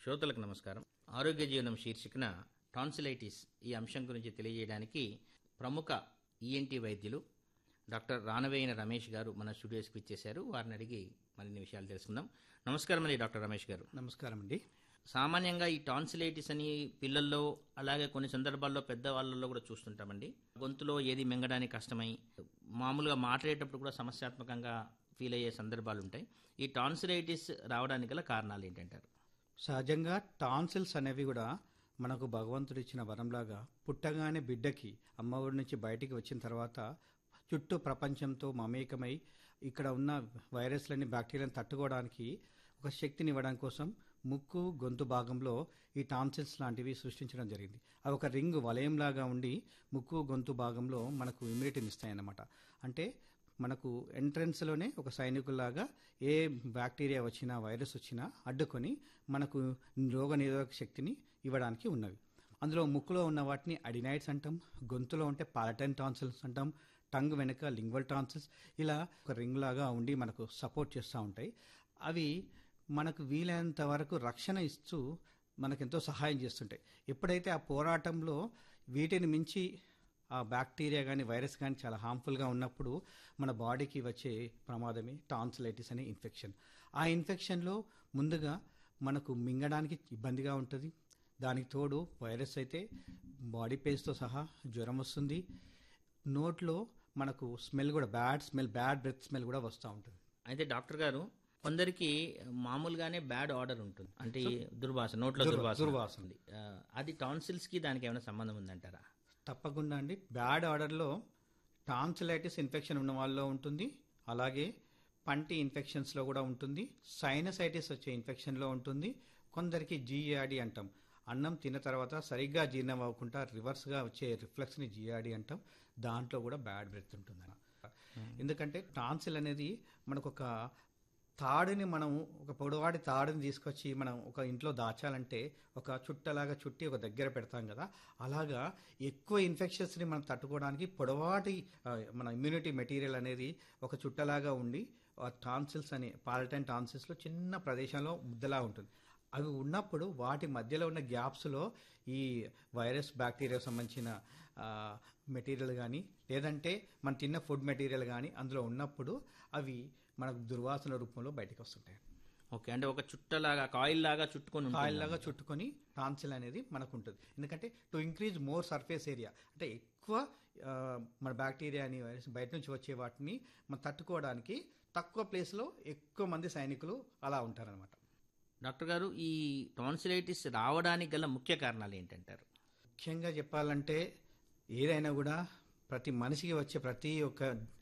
శ్రోతలకు నమస్కారం ఆరోగ్య జీవనం శీర్షికన టాన్సిలైటిస్ ఈ అంశం గురించి తెలియజేయడానికి ప్రముఖ ఈఎన్టీ వైద్యులు డాక్టర్ రానవేయన రమేష్ గారు మన స్టూడియోస్కి ఇచ్చేశారు వారిని అడిగి మరిన్ని విషయాలు తెలుసుకుందాం నమస్కారం అండి డాక్టర్ రమేష్ గారు నమస్కారం అండి సామాన్యంగా ఈ టాన్సిలైటిస్ అని పిల్లల్లో అలాగే కొన్ని సందర్భాల్లో పెద్దవాళ్ళలో కూడా చూస్తుంటామండి గొంతులో ఏది మింగడానికి కష్టమై మామూలుగా మాట్లాడేటప్పుడు కూడా సమస్యాత్మకంగా ఫీల్ అయ్యే సందర్భాలు ఉంటాయి ఈ టాన్సిలైటిస్ రావడానికి గల కారణాలు ఏంటంటారు సహజంగా టాన్సిల్స్ అనేవి కూడా మనకు భగవంతుడు ఇచ్చిన వరంలాగా పుట్టగానే బిడ్డకి అమ్మఒడి నుంచి బయటికి వచ్చిన తర్వాత చుట్టూ ప్రపంచంతో మమేకమై ఇక్కడ ఉన్న వైరస్లని బ్యాక్టీరియాని తట్టుకోవడానికి ఒక శక్తిని ఇవ్వడం కోసం ముక్కు గొంతు భాగంలో ఈ టాన్సిల్స్ లాంటివి సృష్టించడం జరిగింది అవి ఒక రింగ్ వలయంలాగా ఉండి ముక్కు గొంతు భాగంలో మనకు ఇమ్యూనిటీని ఇస్తాయన్నమాట అంటే మనకు ఎంట్రన్స్లోనే ఒక సైనికుల్లాగా ఏ బ్యాక్టీరియా వచ్చినా వైరస్ వచ్చినా అడ్డుకొని మనకు రోగ నిరోధక శక్తిని ఇవ్వడానికి ఉన్నవి అందులో ముక్కులో ఉన్న వాటిని అడినైడ్స్ అంటాం గొంతులో ఉంటే పాలటైన్ టాన్సిల్స్ అంటాం టంగ్ వెనుక లింగ్వల్ టాన్సిల్స్ ఇలా ఒక రింగ్ లాగా ఉండి మనకు సపోర్ట్ చేస్తూ ఉంటాయి అవి మనకు వీలైనంత వరకు రక్షణ ఇస్తూ మనకెంతో సహాయం చేస్తుంటాయి ఎప్పుడైతే ఆ పోరాటంలో వీటిని మించి ఆ బ్యాక్టీరియా కానీ వైరస్ కానీ చాలా హార్మ్ఫుల్గా ఉన్నప్పుడు మన బాడీకి వచ్చే ప్రమాదమే టాన్సిలైటిస్ అనే ఇన్ఫెక్షన్ ఆ ఇన్ఫెక్షన్లో ముందుగా మనకు మింగడానికి ఇబ్బందిగా ఉంటుంది దానికి తోడు వైరస్ అయితే బాడీ పెయిన్స్తో సహా జ్వరం వస్తుంది నోట్లో మనకు స్మెల్ కూడా bad smell bad breath smell కూడా వస్తూ ఉంటుంది అయితే డాక్టర్ గారు కొందరికి మామూలుగానే బ్యాడ్ ఆర్డర్ ఉంటుంది అంటే ఈ దుర్వాసన నోట్లో దుర్వా- దుర్వాసన దుర్వాసన. ఉంది. ఆ, అది టాన్సిల్స్ కి దానికి ఏమైనా సంబంధం ఉందంటారా తప్పకుండా అండి బ్యాడ్ ఆర్డర్లో టాన్సిలైటిస్ ఇన్ఫెక్షన్ ఉన్న వాళ్ళలో ఉంటుంది అలాగే పంటి ఇన్ఫెక్షన్స్లో కూడా ఉంటుంది సైనసైటిస్ వచ్చే ఇన్ఫెక్షన్లో ఉంటుంది కొందరికి జీఆర్డి అంటాం అన్నం తిన్న తర్వాత సరిగ్గా జీర్ణం అవ్వకుండా రివర్స్గా వచ్చే రిఫ్లెక్స్ని జీఆర్డి అంటాం దాంట్లో కూడా బ్యాడ్ బ్రెత్ ఉంటుంది ఎందుకంటే టాన్సిల్ అనేది మనకు ఒక తాడుని మనం ఒక పొడవాడి తాడుని తీసుకొచ్చి మనం ఒక ఇంట్లో దాచాలంటే ఒక చుట్టలాగా చుట్టి ఒక దగ్గర పెడతాం కదా అలాగా ఎక్కువ ఇన్ఫెక్షన్స్ని మనం తట్టుకోవడానికి పొడవాటి ఆ, మన ఇమ్యూనిటీ మెటీరియల్ అనేది ఒక చుట్టలాగా ఉండి ఆ టాన్సిల్స్ అనే పాలటైన్ టాన్సిల్స్లో చిన్న ప్రదేశంలో ముద్దలా ఉంటుంది అవి ఉన్నప్పుడు వాటి మధ్యలో ఉన్న గ్యాప్స్లో ఈ వైరస్ బ్యాక్టీరియా సంబంధించిన మెటీరియల్ కానీ లేదంటే మనం తిన్న ఫుడ్ మెటీరియల్ కానీ అందులో ఉన్నప్పుడు అవి మనకు దుర్వాసన రూపంలో బయటకు వస్తుంటాయి ఓకే అంటే ఒక చుట్టలాగా కాయిల్ లాగా చుట్టుకొని ఉంటుంది. ఆయిల్ లాగా చుట్టుకొని టాన్సిల్ అనేది మనకు ఉంటుంది ఎందుకంటే to increase more surface area అంటే ఎక్కువ ఆ, మన బ్యాక్టీరియా అని వైరస్ బయట నుంచి వచ్చే వాటిని మనం తట్టుకోవడానికి తక్కువ ప్లేస్లో ఎక్కువ మంది సైనికులు అలా ఉంటారనమాట డాక్టర్ గారు ఈ టాన్సిలైటిస్ రావడానికి గల ముఖ్య కారణాలు ఏంటంటారు ముఖ్యంగా చెప్పాలంటే ఏదైనా కూడా ప్రతి మనిషికి వచ్చే ప్రతి ఒక్క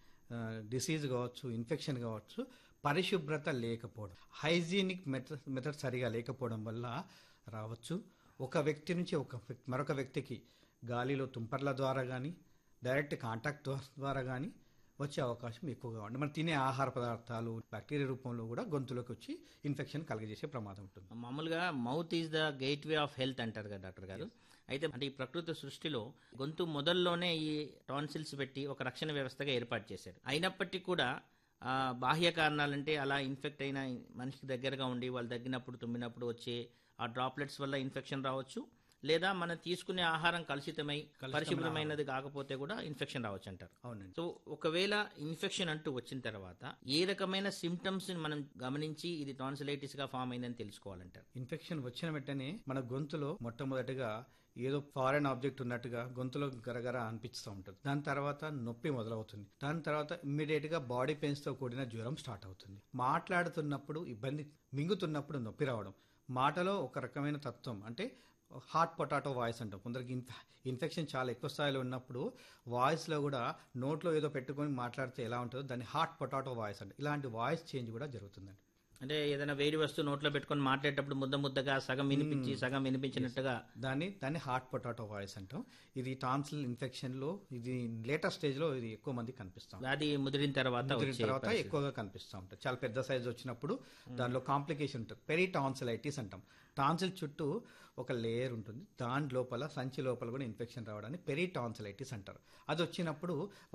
డిసీజ్ కావచ్చు ఇన్ఫెక్షన్ కావచ్చు పరిశుభ్రత లేకపోవడం హైజీనిక్ మెథడ్ మెథడ్ సరిగా లేకపోవడం వల్ల రావచ్చు ఒక వ్యక్తి నుంచి ఒక వ్యక్- మరొక వ్యక్తికి గాలిలో తుంపర్ల ద్వారా కానీ డైరెక్ట్ కాంటాక్ట్ ద్వారా కానీ వచ్చే అవకాశం ఎక్కువగా ఉంది మనం తినే ఆహార పదార్థాలు బ్యాక్టీరియా రూపంలో కూడా గొంతులోకి వచ్చి ఇన్ఫెక్షన్ కలుగజేసే ప్రమాదం ఉంటుంది మామూలుగా mouth is the gateway of health అంటారు కదా డాక్టర్ గారు అయితే అంటే ఈ ప్రకృతి సృష్టిలో గొంతు మొదల్లోనే ఈ టాన్సిల్స్ పెట్టి ఒక రక్షణ వ్యవస్థగా ఏర్పాటు చేశారు అయినప్పటికీ కూడా ఆ, బాహ్య కారణాలంటే అలా ఇన్ఫెక్ట్ అయిన మనిషికి దగ్గరగా ఉండి వాళ్ళు దగ్గినప్పుడు తుమ్మినప్పుడు వచ్చే ఆ డ్రాప్లెట్స్ వల్ల ఇన్ఫెక్షన్ రావచ్చు లేదా మనం తీసుకునే ఆహారం కలుషితమై పరిశుభ్రమైనది కాకపోతే కూడా ఇన్ఫెక్షన్ రావచ్చు అంటారు అవునండి సో ఒకవేళ ఇన్ఫెక్షన్ అంటూ వచ్చిన తర్వాత ఏ రకమైన సిమ్టమ్స్ మనం గమనించి ఇది టాన్సిలైటిస్ గా ఫామ్ అయిందని తెలుసుకోవాలంటారు ఇన్ఫెక్షన్ వచ్చిన వెంటనే మన గొంతులో మొట్టమొదటిగా ఏదో ఫారెన్ ఆబ్జెక్ట్ ఉన్నట్టుగా గొంతులో గరగర అనిపిస్తూ ఉంటుంది దాని తర్వాత నొప్పి మొదలవుతుంది దాని తర్వాత ఇమ్మీడియట్ గా బాడీ పెయిన్స్ తో కూడిన జ్వరం స్టార్ట్ అవుతుంది మాట్లాడుతున్నప్పుడు ఇబ్బంది మింగుతున్నప్పుడు నొప్పి రావడం మాటలో ఒక రకమైన తత్వం అంటే హాట్ పొటాటో వాయిస్ అంటాం కొందరికి ఇన్ఫ ఇన్ఫెక్షన్ చాలా ఎక్కువ స్థాయిలో ఉన్నప్పుడు వాయిస్లో కూడా నోట్లో ఏదో పెట్టుకొని మాట్లాడితే ఎలా ఉంటుందో దాన్ని హాట్ పొటాటో వాయిస్ అంటే ఇలాంటి వాయిస్ చేంజ్ కూడా జరుగుతుందండి అంటే ఏదైనా వేడి వస్తువు నోట్లో పెట్టుకొని మాట్లాడేటప్పుడు ముద్ద ముద్దగా సగం వినిపించి సగం వినిపించినట్టుగా దాన్ని దాన్ని హార్ట్ పొటాటో వాయిస్ అంటాం ఇది టాన్సిల్ ఇన్ఫెక్షన్ లో ఇది లేటెస్ట్ స్టేజ్ లో ఇది ఎక్కువ మంది కనిపిస్తాం వ్యాధి ముదిరిన తర్వాత ముదిరిన వచ్చే తర్వాత పరిస్థితి. ఎక్కువగా కనిపిస్తూ ఉంటాయి చాలా పెద్ద సైజ్ వచ్చినప్పుడు దానిలో కాంప్లికేషన్ ఉంటుంది పెరి టాన్సిలైటిస్ అంటాం టాన్సిల్ చుట్టూ ఒక లేయర్ ఉంటుంది దాని లోపల సంచి లోపల కూడా ఇన్ఫెక్షన్ రావడాన్ని పెరి టాన్సిలైటిస్ అంటారు అది వచ్చినప్పుడు